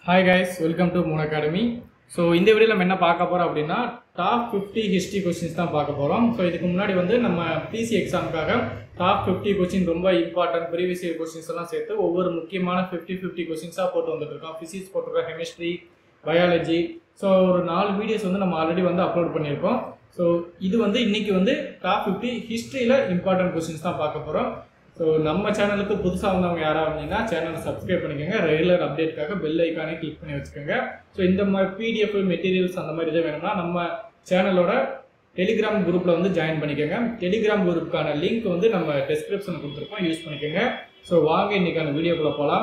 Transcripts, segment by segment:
Hi guys welcome to moon academy so இந்த வீடியோவில் நம்ம என்ன பார்க்க போகிறோம் அப்படின்னா டாப் ஃபிஃப்டி ஹிஸ்ட்ரி கொஸ்டின்ஸ் தான் பார்க்க போகிறோம் ஸோ இதுக்கு முன்னாடி வந்து நம்ம பிசி எக்ஸாமுக்காக டாப் ஃபிஃப்டி கொஸ்டின் ரொம்ப இம்பார்ட்டன்ட் ப்ரீவியஸ் இயர் கொஸ்டின்ஸ் எல்லாம் சேர்த்து ஒவ்வொரு முக்கியமான ஃபிஃப்டி ஃபிஃப்டி கொஸ்டின்ஸாக போட்டு வந்துட்டு இருக்கோம் ஃபிசிக்ஸ் போட்டிருக்கோம் கெமிஸ்ட்ரி பயாலஜி ஸோ ஒரு நாலு வீடியோஸ் வந்து நம்ம ஆல்ரெடி வந்து அப்லோட் பண்ணியிருக்கோம் ஸோ இது வந்து இன்னைக்கு வந்து டாப் ஃபிஃப்டி ஹிஸ்ட்ரியில் இம்பார்ட்டன்ட் கொஸ்டின்ஸ் தான் பார்க்க போகிறோம் ஸோ நம்ம சேனலுக்கு புதுசாக வந்தவங்க யாராவது இருந்தீங்கன்னா சேனலை சப்ஸ்கிரைப் பண்ணிக்கோங்க ரெகுலர் அப்டேட்காக பெல் ஐக்கானே கிளிக் பண்ணி வச்சுக்கோங்க ஸோ இந்த மாதிரி பிடிஎஃப் மெட்டீரியல்ஸ் அந்த மாதிரி இதை வேணும்னா நம்ம சேனலோட டெலிகிராம் குரூப்பில் வந்து ஜாயின் பண்ணிக்கோங்க டெலிகிராம் குரூப்புக்கான லிங்க் வந்து நம்ம டெஸ்கிரிப்ஷனில் கொடுத்துருப்போம் யூஸ் பண்ணிக்கோங்க ஸோ வாங்க இன்னைக்கான வீடியோக்குள்ளே போகலாம்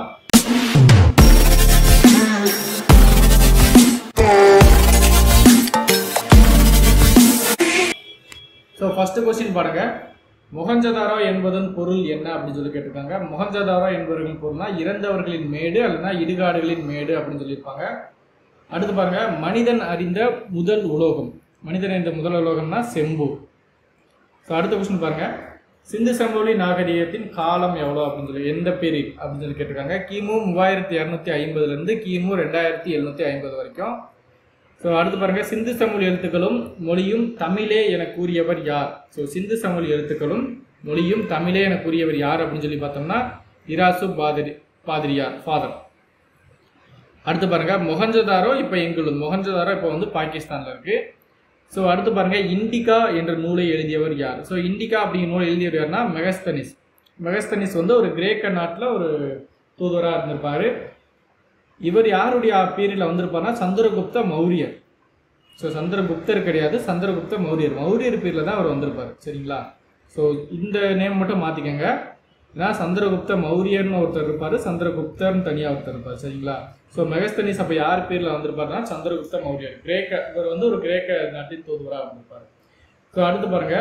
ஸோ ஃபர்ஸ்ட் கொஸ்டின் பாருங்க மொஹஞ்சதாரோ என்பதன் பொருள் என்ன அப்படின்னு சொல்லி கேட்டிருக்காங்க மொஹஞ்சதாரோ என்பவர்களின் பொருள்னா இறந்தவர்களின் மேடு அல்லனா இடுகாடுகளின் மேடு அப்படின்னு சொல்லியிருப்பாங்க அடுத்து பாருங்க மனிதன் அறிந்த முதல் உலோகம் மனிதன் அறிந்த முதல் உலோகம்னா செம்பு ஸோ அடுத்த கொஸ்டின் பாருங்க சிந்து சமவெளி நாகரிகத்தின் காலம் எவ்வளோ அப்படின்னு சொல்லி எந்த பீரியட் அப்படின்னு சொல்லி கேட்டிருக்காங்க கிமு மூவாயிரத்தி இரநூத்தி ஐம்பதுலேருந்து கிமு ரெண்டாயிரத்தி எழுநூற்றி ஐம்பது வரைக்கும் ஸோ அடுத்து பாருங்க சிந்து சமவெளி எழுத்துக்களும் மொழியும் தமிழே என கூறியவர் யார் ஸோ சிந்து சமவெளி எழுத்துக்களும் மொழியும் தமிழே என கூறியவர் யார் அப்படின்னு சொல்லி பார்த்தோம்னா இராசு பாதிரி பாதிரியார் ஃபாதர் அடுத்து பாருங்க மொஹஞ்சதாரோ இப்போ எங்குள்ளது மொஹஞ்சதாரோ இப்போ வந்து பாகிஸ்தானில் இருக்கு ஸோ அடுத்து பாருங்க இண்டிகா என்ற நூலை எழுதியவர் யார் ஸோ இண்டிகா அப்படிங்கிற நூலை எழுதியவர் யாருன்னா மெகஸ்தனிஸ் மெகஸ்தனிஸ் வந்து ஒரு கிரேக்க நாட்டில் ஒரு தூதுவராக இருந்திருப்பாரு இவர் யாருடைய பீரியடில் வந்திருப்பார்னா சந்திரகுப்த மௌரியர் ஸோ சந்திரகுப்தர் கிடையாது சந்திரகுப்த மௌரியர் மௌரியர் பீரியடில் தான் அவர் வந்திருப்பார் சரிங்களா ஸோ இந்த நேம் மட்டும் மாற்றிக்கங்க ஏன்னா சந்திரகுப்த மௌரியர்னு ஒருத்தர் இருப்பார் சந்திரகுப்தர்னு தனியாக ஒருத்தர் இருப்பார் சரிங்களா ஸோ மெகஸ்தனிஸ் அப்போ யார் பேரில் வந்திருப்பாருன்னா சந்திரகுப்த மௌரியர் கிரேக்க இவர் வந்து ஒரு கிரேக்க நாட்டின் தூதுவராக வந்திருப்பார் ஸோ அடுத்து பாருங்க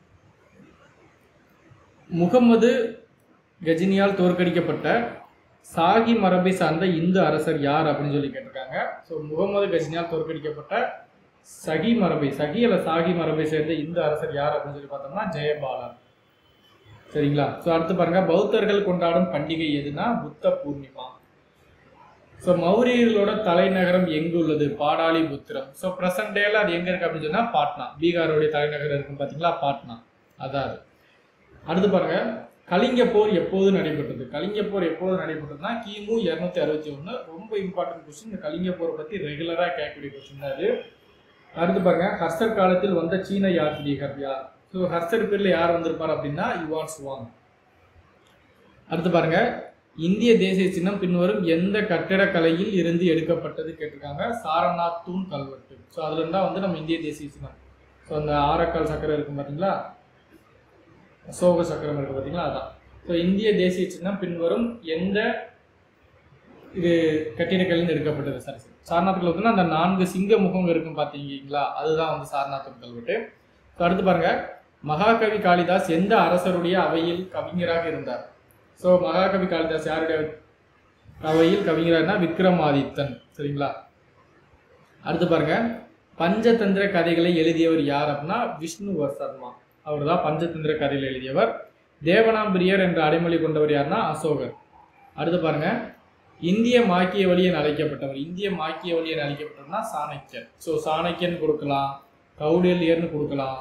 முகமது கஜினியால் தோற்கடிக்கப்பட்ட சாகி மரபை சார்ந்த இந்து அரசர் யார் அப்படின்னு சொல்லி கேட்டிருக்காங்க ஸோ முகமது கஜினியால் தோற்கடிக்கப்பட்ட சகி மரபை சகி அல்ல சாகி மரபை சேர்ந்த இந்து அரசர் யார் அப்படின்னு சொல்லி பார்த்தோம்னா ஜெயபாலன் சரிங்களா ஸோ அடுத்து பாருங்க பௌத்தர்கள் கொண்டாடும் பண்டிகை எதுனா புத்த பூர்ணிமா ஸோ மௌரியர்களோட தலைநகரம் எங்கு உள்ளது பாடாலிபுத்திரம் ஸோ ப்ரெசன்ட் டேல அது எங்க இருக்கு அப்படின்னு சொன்னா பாட்னா பீகாரோடைய தலைநகரம் இருக்கும் பாத்தீங்களா பாட்னா அதான் அது அடுத்து பாருங்க கலிங்க போர் எப்போது நடைபெற்றது கலிங்க போர் எப்போது நடைபெற்றதுன்னா கிமு இரநூத்தி அறுபத்தி ஒன்று ரொம்ப இம்பார்ட்டன்ட் கொஸ்டின் இந்த கலிங்க போரை பற்றி ரெகுலராக கேட்கக்கூடிய கொஸ்டின் தான் அது அடுத்து பாருங்க ஹர்ஷர் காலத்தில் வந்த சீன யாத்ரீகர் யார் ஸோ ஹர்ஷர் பேரில் யார் வந்திருப்பார் அப்படின்னா யுவான் சுவாங் அடுத்து பாருங்க இந்திய தேசிய சின்னம் பின்வரும் எந்த கட்டிடக்கலையில் இருந்து எடுக்கப்பட்டது கேட்டிருக்காங்க சாரநாத் தூண் கல்வெட்டு ஸோ அதுல இருந்தா வந்து நம்ம இந்திய தேசிய சின்னம் ஸோ அந்த ஆரக்கால் சக்கரம் இருக்கும் பார்த்தீங்களா அசோக சக்கரம் இருக்கு பார்த்தீங்களா அதான் ஸோ இந்திய தேசிய சின்னம் பின்வரும் எந்த இது கட்டிடக்கலையில் எடுக்கப்பட்டது சரி சரி சாரநாத் கல்வெட்டுனா அந்த நான்கு சிங்க முகம் இருக்கும் பார்த்தீங்களா அதுதான் வந்து சாரநாத் கல்வெட்டு ஸோ அடுத்து பாருங்க மகாகவி காளிதாஸ் எந்த அரசருடைய அவையில் கவிஞராக இருந்தார் ஸோ மகாகவி காளிதாஸ் யாருடைய அவையில் கவிஞரானா விக்ரமாதித்தன் சரிங்களா அடுத்து பாருங்க பஞ்சதந்திர கதைகளை எழுதியவர் யார் அப்படின்னா விஷ்ணுவர் சர்மா அவர் தான் பஞ்சதந்திர கதைகளை எழுதியவர் தேவனாம்பிரியர் என்ற அடைமொழி கொண்டவர் யாருன்னா அசோகர் அடுத்து பாருங்க இந்திய மாக்கியவழி என அழைக்கப்பட்டவர் இந்திய மாக்கியவழி என அழைக்கப்பட்டவர்னா சாணக்கியன் ஸோ சாணக்கியன் கொடுக்கலாம் கௌடில்யர்னு கொடுக்கலாம்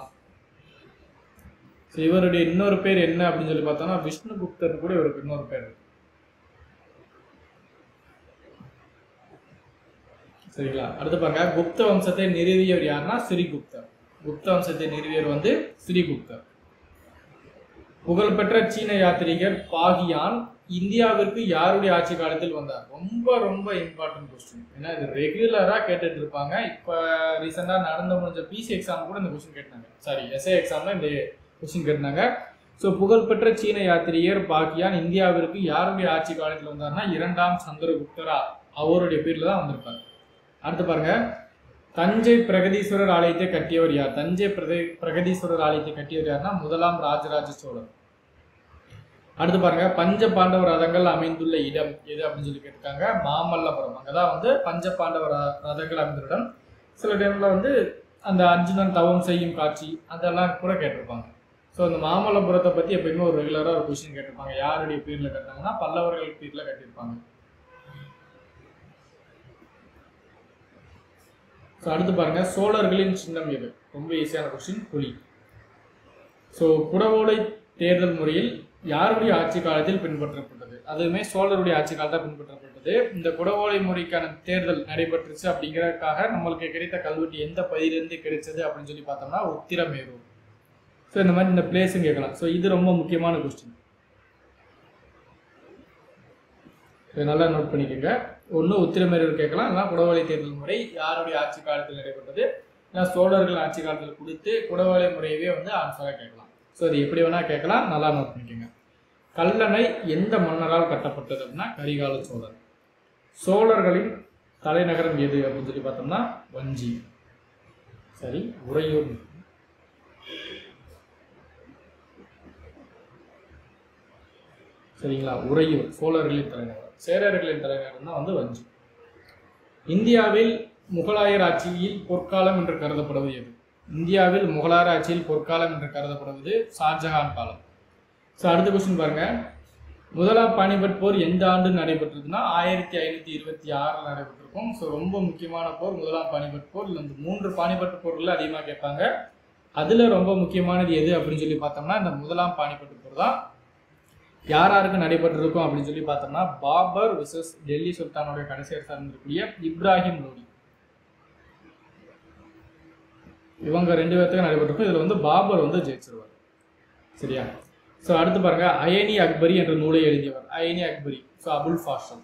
ஸோ இவருடைய இன்னொரு பேர் என்ன அப்படின்னு சொல்லி பார்த்தோம்னா விஷ்ணுகுப்தர் கூட இவருக்கு இன்னொரு பேர் இருக்கு. சரிங்களா அடுத்து பாருங்க குப்த வம்சத்தை நிறுவியவர் யாருன்னா ஸ்ரீகுப்தர் குப்த வம்சத்தை நிறுவியவர் வந்து ஸ்ரீகுப்தர் புகழ்பெற்ற சீன யாத்திரிகர் பாகியான் இந்தியாவிற்கு யாருடைய ஆட்சி காலத்தில் வந்தார் ரொம்ப ரொம்ப இம்பார்ட்டன்ட் கொஸ்டின் ஏன்னா இது ரெகுலராக கேட்டுட்டு இருப்பாங்க இப்போ ரீசெண்டாக நடந்து முடிஞ்ச பிசி எக்ஸாம் கூட இந்த கொஸ்டின் கேட்டாங்க சாரி எஸ்ஏ எக்ஸாம்ல இந்த கொஸ்டின் கேட்டாங்க ஸோ புகழ்பெற்ற சீன யாத்திரிகர் பாக்கியான் இந்தியாவிற்கு யாருடைய ஆட்சி காலத்தில் வந்தார்னா இரண்டாம் சந்திரகுப்தரா அவருடைய பேர்ல தான் வந்திருப்பார் அடுத்து பாருங்க தஞ்சை பிரகதீஸ்வரர் ஆலயத்தை கட்டியவர் யார் தஞ்சை பிரகதி பிரகதீஸ்வரர் ஆலயத்தை கட்டியவர் யார்னா முதலாம் ராஜராஜ சோழர் அடுத்து பாருங்க பஞ்ச பாண்டவ ரதங்கள் அமைந்துள்ள இடம் எது அப்படின்னு சொல்லி கேட்டிருக்காங்க மாமல்லபுரம் அங்கதான் வந்து பஞ்ச பாண்டவ ர- ரதங்கள் அமைந்துள்ள இடம் சில டைம்ல வந்து அந்த அர்ஜுனன் தவம் செய்யும் காட்சி அதெல்லாம் கூட கேட்டிருப்பாங்க ஸோ அந்த மாமல்லபுரத்தை பத்தி எப்பயுமே ஒரு ரெகுலராக ஒரு கொஸ்டின் கேட்டிருப்பாங்க யாருடைய பேர்ல கட்டினாங்கன்னா பல்லவர்கள் பேர்ல கட்டியிருப்பாங்க ஸோ அடுத்து பாருங்க சோழர்களின் சின்னம் எது ரொம்ப ஈஸியான கொஸ்டின் புலி ஸோ குடவோலை தேர்தல் முறையில் யாருடைய ஆட்சி காலத்தில் பின்பற்றப்பட்டது அதுவுமே சோழருடைய ஆட்சி காலத்தில் பின்பற்றப்பட்டது இந்த குடவோலை முறைக்கான தேர்தல் நடைபெற்றுச்சு அப்படிங்கறதுக்காக நம்மளுக்கு கிடைத்த கல்வெட்டு எந்த பகுதியிலிருந்து கிடைச்சது அப்படின்னு சொல்லி பார்த்தோம்னா உத்திரமேரூர் ஸோ இந்த மாதிரி இந்த பிளேஸும் கேட்கலாம் ஸோ இது ரொம்ப முக்கியமான கொஸ்டின் இதை நல்லா நோட் பண்ணிக்கோங்க ஒன்று உத்திரமேரூர் கேட்கலாம் இல்லைனா குடவோலை தேர்தல் முறை யாருடைய ஆட்சி காலத்தில் நடைபெற்றது இல்லை சோழர்கள் ஆட்சி காலத்தில் கொடுத்து குடவோலை முறையவே வந்து ஆன்சராக கேட்கலாம் ஸோ இது எப்படி வேணால் கேட்கலாம் நல்லா நோட் பண்ணிக்கோங்க கல்லணை எந்த மன்னரால் கட்டப்பட்டது அப்படின்னா கரிகால சோழர் சோழர்களின் தலைநகரம் எது அப்படின்னு சொல்லி பார்த்தோம்னா வஞ்சி சரி உறையூர் சரிங்களா உறையூர் சோழர்களின் தலைநகரம் சேரர்களின் தலைநகரம் தான் வந்து வஞ்சி இந்தியாவில் முகலாயர் ஆட்சியில் பொற்காலம் என்று கருதப்படுவது எது இந்தியாவில் முகலாயர் ஆட்சியில் பொற்காலம் என்று கருதப்படுவது ஷாஜஹான் காலம் ஸோ அடுத்த கொஸ்டின் பாருங்க முதலாம் பானிபட் போர் எந்த ஆண்டு நடைபெற்றதுன்னா ஆயிரத்தி ஐநூற்றி இருபத்தி ஆறில் நடைபெற்றிருக்கும் ஸோ ரொம்ப முக்கியமான போர் முதலாம் பானிபட் போர் இல்லை இந்த மூன்று பானிபட் போர்கள் அதிகமாக கேட்பாங்க அதில் ரொம்ப முக்கியமானது எது அப்படின்னு சொல்லி பார்த்தோம்னா இந்த முதலாம் பானிபட் போர் தான் யார் யாருக்கு நடைபெற்றிருக்கும் அப்படின்னு சொல்லி பார்த்தோம்னா பாபர் விசஸ் டெல்லி சுல்தானுடைய கடைசி அரசாக இருந்திருக்கக்கூடிய இப்ராஹிம் லோடி இவங்க ரெண்டு பேர்த்துக்கும் நடைபெற்றிருக்கும் இதில் வந்து பாபர் வந்து ஜெயிச்சிருவார் சரியா ஸோ அடுத்து பாருங்க அயனி அக்பரி என்ற நூலை எழுதியவர் அயனி அக்பரி ஸோ அபுல் ஃபாஷம்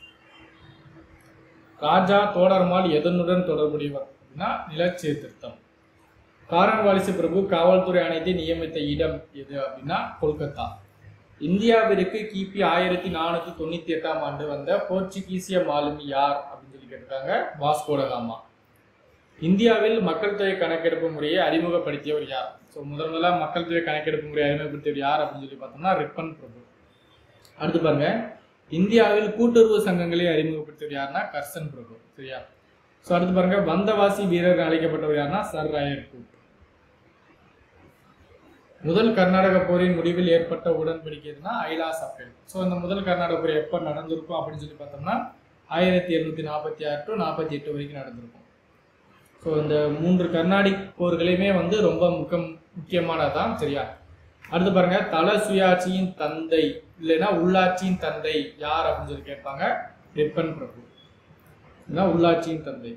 ராஜா தோடர்மால் எதனுடன் தொடர்புடையவர் அப்படின்னா நிலச்சீர்திருத்தம் காரன்வாலிசு பிரபு காவல்துறை ஆணையத்தை நியமித்த இடம் எது அப்படின்னா கொல்கத்தா இந்தியாவிற்கு கிபி ஆயிரத்தி நானூற்றி தொண்ணூற்றி எட்டாம் ஆண்டு வந்த போர்ச்சுகீசிய மாலுமி யார் அப்படின்னு சொல்லி கேட்டிருக்காங்க வாஸ்கோடகாமா இந்தியாவில் மக்கள் தொகை கணக்கெடுப்பு முறையை அறிமுகப்படுத்தியவர் யார் ஸோ முதல் முதலாக மக்கள் தொகை கணக்கெடுப்பு முறையை அறிமுகப்படுத்தியவர் யார் அப்படின்னு சொல்லி பார்த்தோம்னா ரிப்பன் பிரபு அடுத்து பாருங்க இந்தியாவில் கூட்டுறவு சங்கங்களை அறிமுகப்படுத்தியவர் யாருன்னா கர்சன் பிரபு சரியா ஸோ அடுத்து பாருங்க வந்தவாசி வீரர் அழைக்கப்பட்டவர் யாருன்னா சர் ராயர்கூட் முதல் கர்நாடக போரின் முடிவில் ஏற்பட்ட உடன்படிக்கை எதுனா ஐலாஸ் அப்பேல் ஸோ இந்த முதல் கர்நாடக போர் எப்போ நடந்திருக்கும் அப்படின்னு சொல்லி பார்த்தோம்னா ஆயிரத்தி எழுநூற்றி நாற்பத்தி ஆறு டு நாற்பத்தி எட்டு வரைக்கும் நடந்திருக்கும் ஸோ இந்த மூன்று கர்நாடிக் போர்களையுமே வந்து ரொம்ப முக்கம் முக்கியமானதான் சரியா அடுத்து பாருங்க தல சுயாட்சியின் தந்தை இல்லைன்னா உள்ளாட்சியின் தந்தை யார் அப்படின்னு சொல்லி கேட்பாங்க ரிப்பன் பிரபு இதுதான் உள்ளாட்சியின் தந்தை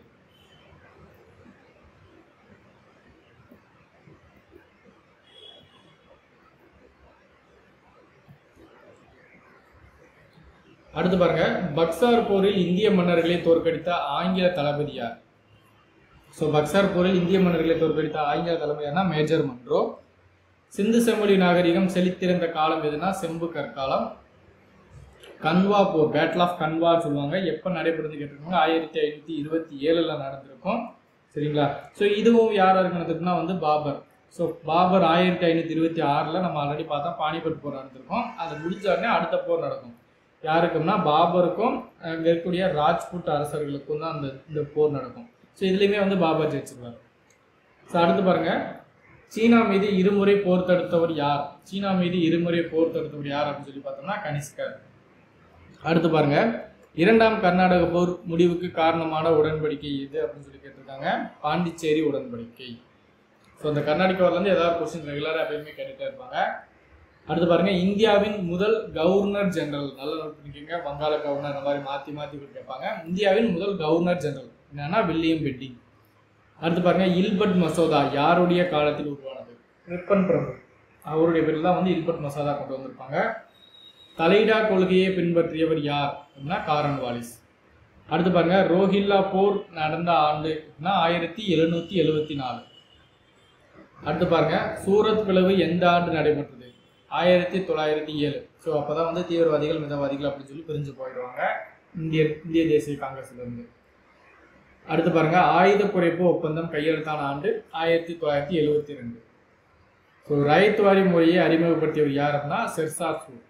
அடுத்து பாருங்க பக்சார் போரில் இந்திய மன்னர்களை தோற்கடித்த ஆங்கில தளபதி யார் ஸோ பக்சார் போரில் இந்திய மன்னர்களை தோற்கடித்த ஆங்கில தளபதியானா மேஜர் மன்றோ சிந்து செம்மொழி நாகரிகம் செழித்திருந்த காலம் எதுனா செம்பு கற்காலம் கன்வா போர் பேட்டில் ஆஃப் கன்வா சொல்லுவாங்க எப்போ நடைபெறுது கேட்டிருக்காங்க ஆயிரத்தி ஐநூற்றி இருபத்தி ஏழில் நடந்திருக்கும் சரிங்களா ஸோ இதுவும் யார் யாருக்கு நடந்திருக்குன்னா வந்து பாபர் ஸோ பாபர் ஆயிரத்தி ஐநூற்றி இருபத்தி ஆறில் நம்ம ஆல்ரெடி பார்த்தா பானிபட் போர் நடந்திருக்கும் அது முடிஞ்ச உடனே அடுத்த போர் நடக்கும் யாருக்கும்னா பாபருக்கும் அங்கே இருக்கக்கூடிய ராஜ்புட் அரசர்களுக்கும் தான் அந்த இந்த போர் நடக்கும் ஸோ இதுலேயுமே வந்து பாபர் ஜெயிச்சிருவார் ஸோ அடுத்து பாருங்க சீனா மீது இருமுறை போர் தடுத்தவர் யார் சீனா மீது இருமுறை போர் தடுத்தவர் யார் அப்படின்னு சொல்லி பார்த்தோம்னா கனிஷ்கர் அடுத்து பாருங்க இரண்டாம் கர்நாடக போர் முடிவுக்கு காரணமான உடன்படிக்கை எது அப்படின்னு சொல்லி கேட்டிருக்காங்க பாண்டிச்சேரி உடன்படிக்கை ஸோ அந்த கர்நாடக வரலேருந்து ஏதாவது கொஸ்டின் ரெகுலராக எப்பயுமே கேட்டுட்டே இருப்பாங்க அடுத்து பாருங்க இந்தியாவின் முதல் கவர்னர் ஜெனரல் நல்ல நோட் பண்ணிக்கோங்க வங்காள கவர்னர் அந்த மாதிரி மாற்றி மாற்றி கூட கேட்பாங்க இந்தியாவின் முதல் கவர்னர் ஜெனரல் என்னன்னா வில்லியம் பெட்டிங் அடுத்து பாருங்க இல்பட் மசோதா யாருடைய காலத்தில் உருவானது ரிப்பன் பிரபு அவருடைய பேரில் தான் வந்து இல்பட் மசோதா கொண்டு வந்திருப்பாங்க தலைடா கொள்கையை பின்பற்றியவர் யார் அப்படின்னா காரன் வாலிஸ் அடுத்து பாருங்க ரோஹில்லா போர் நடந்த ஆண்டு அப்படின்னா ஆயிரத்தி எழுநூத்தி எழுவத்தி நாலு அடுத்து பாருங்க சூரத் பிளவு எந்த ஆண்டு நடைபெற்றது ஆயிரத்தி தொள்ளாயிரத்தி ஏழு ஸோ அப்பதான் வந்து தீவிரவாதிகள் மிதவாதிகள் அப்படின்னு சொல்லி பிரிஞ்சு போயிடுவாங்க இந்திய இந்திய தேசிய காங்கிரஸ்ல இருந்து அடுத்து பாருங்க ஆயுத குறைப்பு ஒப்பந்தம் கையெழுத்தான ஆண்டு ஆயிரத்தி தொள்ளாயிரத்தி எழுவத்தி ரெண்டு ஸோ ரயத்வாரி முறையை அறிமுகப்படுத்தியவர் யார் அப்படின்னா செர்சா சூர்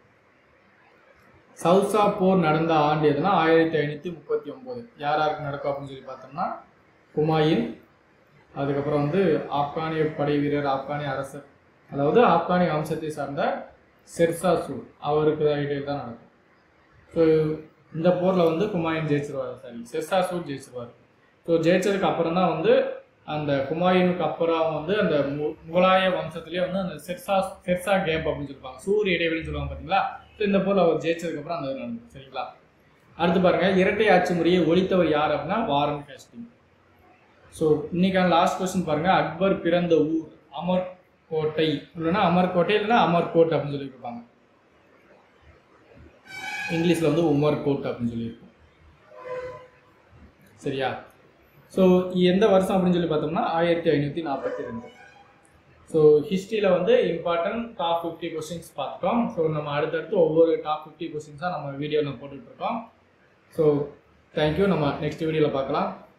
சவுசா போர் நடந்த ஆண்டு எதுனா ஆயிரத்தி ஐநூற்றி முப்பத்தி ஒம்பது யார் யாருக்கு நடக்கும் அப்படின்னு சொல்லி பார்த்தோம்னா குமாயின் அதுக்கப்புறம் வந்து ஆப்கானிய படை வீரர் ஆப்கானிய அரசர் அதாவது ஆப்கானிய வம்சத்தை சார்ந்த செர்சா சூர் அவருக்கு இடையே தான் நடக்கும் ஸோ இந்த போரில் வந்து குமாயின் ஜெயிச்சிருவார் சாரி செர்சா சூர் ஜெயிச்சிருவார் ஸோ ஜெயிச்சதுக்கு அப்புறம் தான் வந்து அந்த ஹுமாயூனுக்கு அப்புறம் வந்து அந்த மு- முகலாய வம்சத்துலேயே வந்து அந்த செர்சா செர்சா கேப் அப்படின்னு சொல்லுவாங்க சூரிய இடைவெளின்னு சொல்லுவாங்க பார்த்தீங்களா ஸோ இந்த போல் அவர் ஜெயிச்சதுக்கப்புறம் அந்த இது நடந்தது சரிங்களா அடுத்து பாருங்க இரட்டை ஆட்சி முறையை ஒழித்தவர் யார் அப்படின்னா வாரன் ஹேஸ்டிங் ஸோ இன்னைக்கான லாஸ்ட் கொஸ்டின் பாருங்க அக்பர் பிறந்த ஊர் அமர்கோட்டை இல்லைன்னா அமர்கோட்டை இல்லைன்னா அமர்கோட் அப்படின்னு சொல்லியிருப்பாங்க இங்கிலீஷில் வந்து உமர் கோட் அப்படின்னு சொல்லியிருக்கோம் சரியா ஸோ எந்த வருஷம் அப்படின்னு சொல்லி பார்த்தோம்னா ஆயிரத்தி ஐநூற்றி நாற்பத்தி ரெண்டு ஸோ ஹிஸ்ட்ரியில் வந்து இம்பார்ட்டன்ட் டாப் ஃபிஃப்டி கொஸ்டின்ஸ் பார்த்துட்டோம் ஸோ நம்ம அடுத்தடுத்து ஒவ்வொரு டாப் ஃபிஃப்டி கொஸ்டின்ஸாக நம்ம வீடியோவில் போட்டுட்ருக்கோம் ஸோ தேங்க்யூ நம்ம நெக்ஸ்ட் வீடியோவில் பார்க்கலாம்